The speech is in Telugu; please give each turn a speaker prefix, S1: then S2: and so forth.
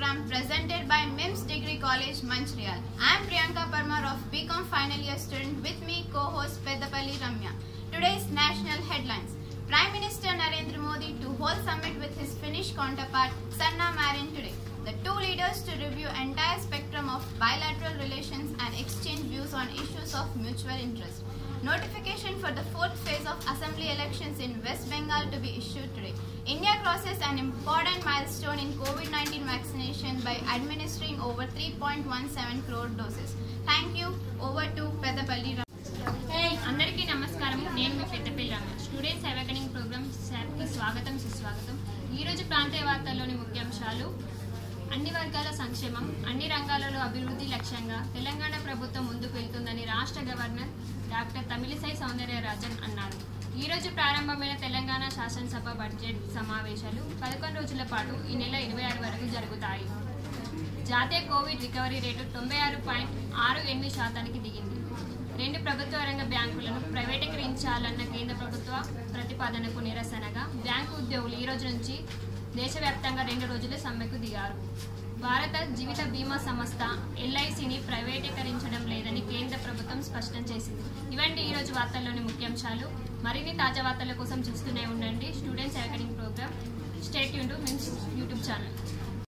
S1: program presented by MIMS Degree College, Manchrial. I am Priyanka Parmar of BCom final year student with me co-host Pedapalli Ramya. Today's national headlines. Prime Minister Narendra Modi to hold summit with his Finnish counterpart Sanna Marin today. The two leaders to review entire spectrum of bilateral relations and exchange views on issues of mutual interest. Notification for the fourth phase of assembly elections in West Bengal to be issued today. India crosses an important milestone in COVID-19 vaccination by administering over 3.17 crore doses. Thank you. Over to Pedapalli Ram.
S2: అందరికీ నమస్కారం నేను మీ Peddapalli Ramya students awakening programme కి స్వాగతం సుస్వాగతం ఈరోజు ప్రాంతీయ వార్తల్లోని ముఖ్యాంశాలు అన్ని వర్గాల సంక్షేమం అన్ని రంగాలలో అభివృద్ధి లక్ష్యంగా తెలంగాణ ప్రభుత్వం ముందుకు వెళ్తుందని రాష్ట్ర గవర్నర్ డాక్టర్ తమిళిసై సౌందర్యరాజన్ అన్నారు ఈ రోజు ప్రారంభమైన తెలంగాణ శాసనసభ బడ్జెట్ సమావేశాలు పదకొండు రోజుల పాటు ఈ నెల ఇరవై ఆరు వరకు జరుగుతాయి జాతీయ కోవిడ్ రికవరీ రేటు తొంభై ఆరు పాయింట్ ఆరు ఎనిమిది శాతానికి దిగింది రెండు ప్రభుత్వ రంగ బ్యాంకులను ప్రైవేటీకరించాలన్న కేంద్ర ప్రభుత్వ ప్రతిపాదనకు నిరసనగా బ్యాంకు ఉద్యోగులు ఈ రోజు నుంచి దేశవ్యాప్తంగా రెండు రోజులు సమ్మెకు దిగారు భారత జీవిత బీమా సంస్థ ఎల్ఐసిని ప్రైవేటీకరించడం లేదని కేంద్ర ప్రభుత్వం స్పష్టం చేసింది ఇవంటి ఈ రోజు వార్తల్లోని ముఖ్యాంశాలు మరిన్ని తాజా వార్తల కోసం చూస్తూనే ఉండండి స్టూడెంట్స్ అకాడమిక్ ప్రోగ్రామ్ స్టేట్ యూన్ టు మిన్స్ యూట్యూబ్